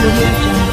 audio jungle.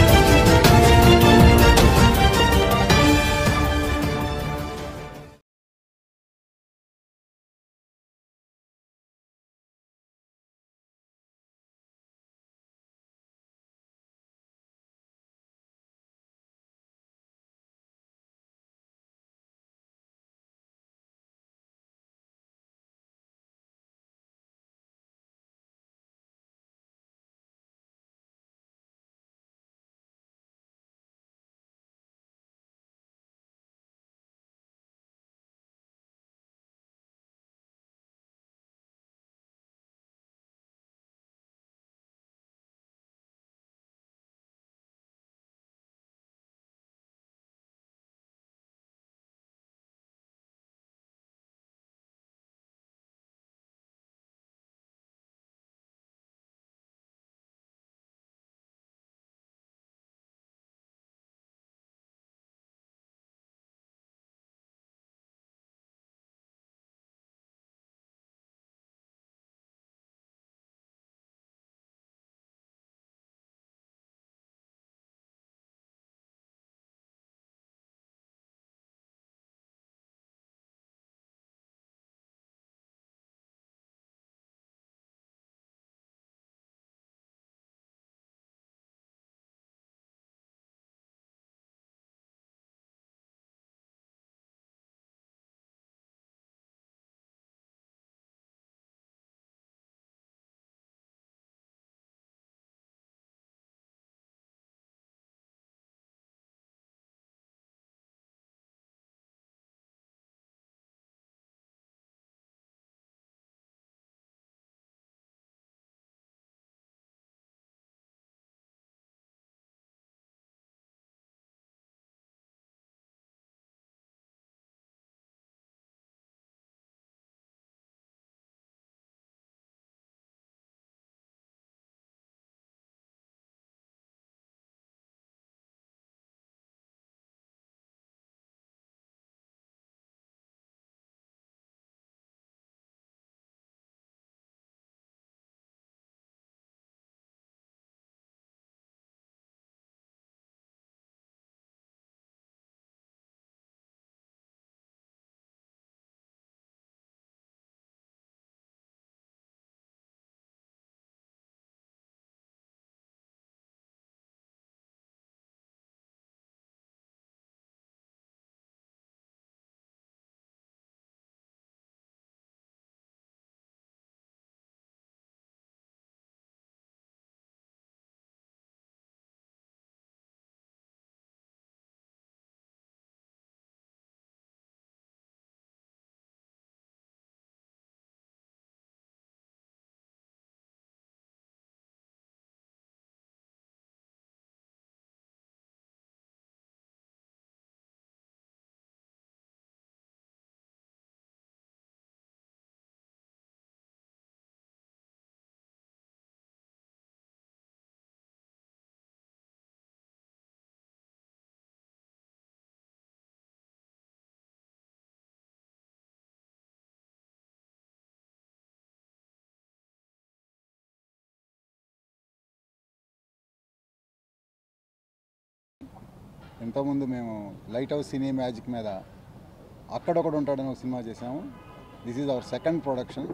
ఇంతకుముందు మేము light lighthouse cine magic మీద అక్కడొకడు ఉంటాడని ఒక సినిమా చేసాము this is our second production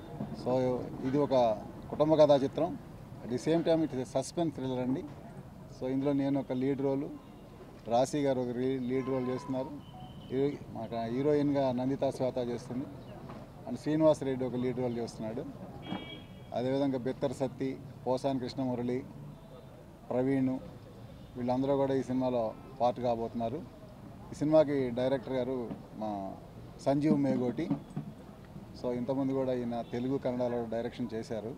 so ఇది ఒక కుటుంబ కథా చిత్రం at the same time it suspense thriller అండి సో ఇందులో నేను ఒక లీడ్ రోలు రాశి గారు ఒక రీ- లీడ్ రోల్ చేస్తున్నారు హీ- మాకు హీరోయిన్గా నందితా శ్వేత చేస్తుంది అండ్ శ్రీనివాస్ రెడ్డి ఒక లీడ్ రోల్ చేస్తున్నాడు అదేవిధంగా బెత్తర్ సత్తి పోసాని కృష్ణమురళి ప్రవీణ్ వీళ్ళందరూ కూడా ఈ సినిమాలో పార్ట్ కాబోతున్నారు ఈ సినిమాకి డైరెక్టర్ గారు మా సంజీవ్ మేగోటి సో ఇంతకుముందు కూడా ఈయన తెలుగు కన్నడలో డైరెక్షన్ చేశారు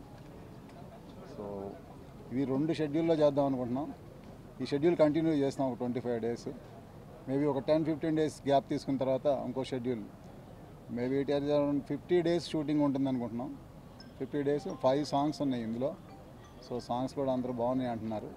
సో ఇవి రెండు షెడ్యూల్లో చేద్దాం అనుకుంటున్నాం ఈ షెడ్యూల్ కంటిన్యూ చేస్తాం ఒక ట్వంటీ ఫైవ్ డేస్ మేబీ ఒక టెన్ ఫిఫ్టీన్ డేస్ గ్యాప్ తీసుకున్న తర్వాత ఇంకో schedule maybe it around fifty days shooting ఉంటుంది అనుకుంటున్నాం ఫిఫ్టీ డేస్ ఫైవ్ సాంగ్స్ ఉన్నాయి ఇందులో సో సాంగ్స్ కూడా అందరూ బాగున్నాయి అంటున్నారు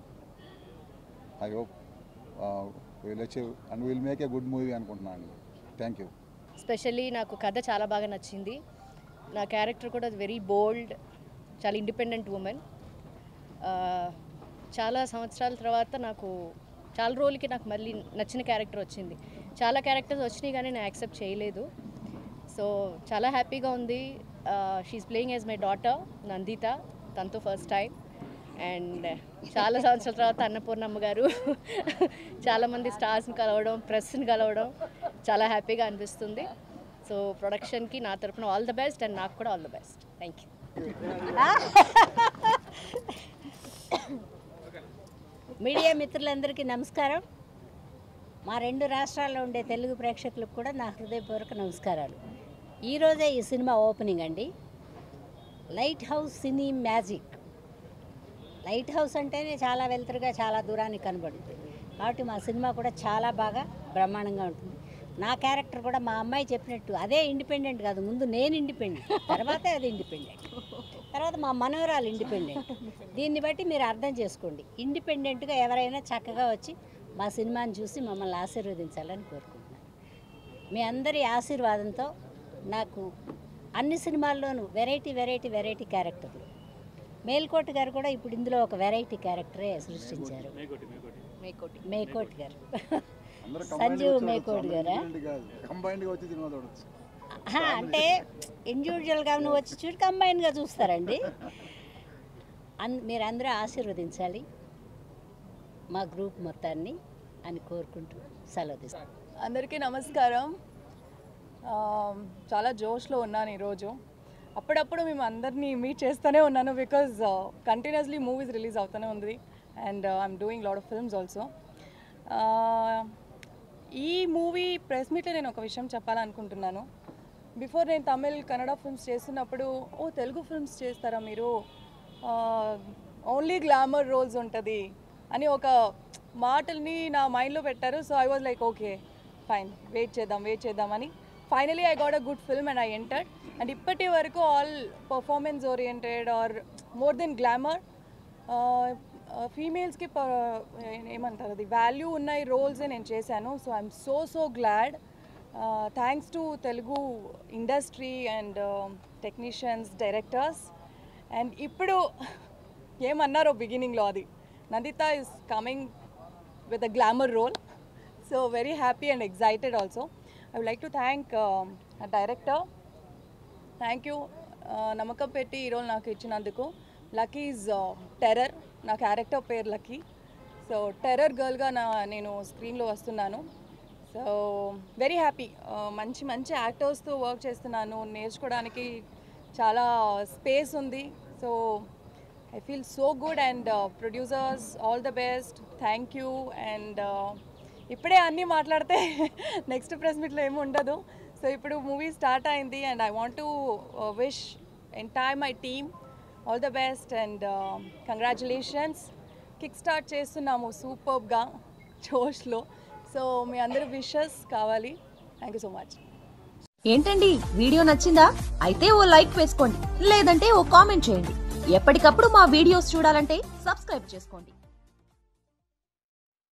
I hope will achieve and will make a good movie అనుకుంటున్నాను థ్యాంక్ యూ స్పెషల్లీ నాకు కథ చాలా బాగా నచ్చింది నా క్యారెక్టర్ కూడా వెరీ బోల్డ్ చాలా ఇండిపెండెంట్ ఉమెన్ చాలా సంవత్సరాల తర్వాత నాకు చాలా రోజులకి నాకు మళ్ళీ నచ్చిన క్యారెక్టర్ వచ్చింది చాలా క్యారెక్టర్స్ వచ్చినాయి కానీ నేను యాక్సెప్ట్ చేయలేదు సో చాలా హ్యాపీగా ఉంది she playing as my daughter Nanditha తనతో ఫస్ట్ టైం అండ్ చాలా సంవత్సరాల తర్వాత అన్నపూర్ణమ్మ గారు చాలామంది స్టార్స్ని కలవడం ప్రెస్ని కలవడం చాలా హ్యాపీగా అనిపిస్తుంది సో ప్రొడక్షన్కి నా తరపున ఆల్ ద బెస్ట్ అండ్ నాకు కూడా all the best thank you media మిత్రులందరికీ నమస్కారం మా రెండు రాష్ట్రాల్లో ఉండే తెలుగు ప్రేక్షకులకు కూడా నా హృదయపూర్వక నమస్కారాలు ఈరోజే ఈ సినిమా ఓపెనింగ్ అండి lighthouse cine magic lighthouse అంటేనే చాలా వెలుతురుగా చాలా దూరానికి కనబడుతుంది కాబట్టి మా సినిమా కూడా చాలా బాగా బ్రహ్మాండంగా ఉంటుంది నా క్యారెక్టర్ కూడా మా అమ్మాయి చెప్పినట్టు అదే ఇండిపెండెంట్ కాదు ముందు నేను ఇండిపెండెంట్ తర్వాతే అది ఇండిపెండెంట్ తర్వాత మా మనవరాలు ఇండిపెండెంట్ దీన్ని బట్టి మీరు అర్థం చేసుకోండి ఇండిపెండెంట్గా ఎవరైనా చక్కగా వచ్చి మా సినిమాని చూసి మమ్మల్ని ఆశీర్వదించాలని కోరుకుంటున్నాను మీ అందరి ఆశీర్వాదంతో నాకు అన్ని సినిమాల్లోనూ వెరైటీ వెరైటీ వెరైటీ క్యారెక్టర్లు మేల్కోటి గారు కూడా ఇప్పుడు ఇందులో ఒక వెరైటీ క్యారెక్టరే సృష్టించారు మేకోటి గారు అందరూ సంజీవ్ మేకోటి గారా కంబైన్డ్గా వచ్చి సినిమా చూడొచ్చు ఆహా, అంటే ఇండివిజువల్గా నువ్వు వచ్చి చూడు కంబైన్గా చూస్తారండి అన్ మీరు అందరూ ఆశీర్వదించాలి మా గ్రూప్ మొత్తాన్ని అని కోరుకుంటూ సెలవు తీసుకుంటాను అందరికీ నమస్కారం ఆ, చాలా జోష్లో ఉన్నాను ఈరోజు అప్పుడప్పుడు మేము అందరినీ మీట్ చేస్తూనే ఉన్నాను బికాజ్ కంటిన్యూస్లీ మూవీస్ రిలీజ్ అవుతూనే ఉంది and I'm doing lot of films also ఈ మూవీ ప్రెస్ మీట్లో నేను ఒక విషయం చెప్పాలనుకుంటున్నాను బిఫోర్ నేను తమిళ్ కన్నడ ఫిల్మ్స్ చేస్తున్నప్పుడు ఓ తెలుగు ఫిల్మ్స్ చేస్తారా మీరు ఓన్లీ గ్లామర్ రోల్స్ ఉంటుంది అని ఒక మాటల్ని నా మైండ్లో పెట్టారు so I was like okay fine wait చేద్దాం వెయిట్ చేద్దామని finally I got a good film and I entered and ఇప్పటి వరకు all performance oriented are more than glamour ఫీమేల్స్కి ఏమంటారు అది వాల్యూ ఉన్న ఈ రోల్సే నేను చేశాను so I'm so so glad thanks to Telugu industry and technicians directors and ఇప్పుడు ఏమన్నారో బిగినింగ్లో అది Nanditha is coming with a glamour role. So very happy and excited also. I would like to thank um, a director. Thank you నమ్మకం పెట్టి ఈ role నాకు ఇచ్చినందుకు lucky is terror నా character పేరు లక్కీ సో టెర్రర్ గర్ల్గా నా నేను స్క్రీన్లో వస్తున్నాను సో వెరీ హ్యాపీ మంచి మంచి యాక్టర్స్తో వర్క్ చేస్తున్నాను నేర్చుకోవడానికి చాలా స్పేస్ ఉంది so I feel so good and producers all the best thank you and ఇప్పుడే అన్నీ మాట్లాడితే నెక్స్ట్ ప్రెస్ మీట్లో ఏమి ఉండదు సో ఇప్పుడు మూవీ స్టార్ట్ అయింది and I want to wish entire my team all the best and congratulations kick start చేస్తున్నాము సూపర్గా జోష్లో సో మీ అందరి విషెస్ కావాలి థ్యాంక్ యూ సో మచ్ ఏంటండి వీడియో నచ్చిందా అయితే ఓ లైక్ వేసుకోండి లేదంటే ఓ కామెంట్ చేయండి ఎప్పటికప్పుడు మా వీడియోస్ చూడాలంటే సబ్స్క్రైబ్ చేసుకోండి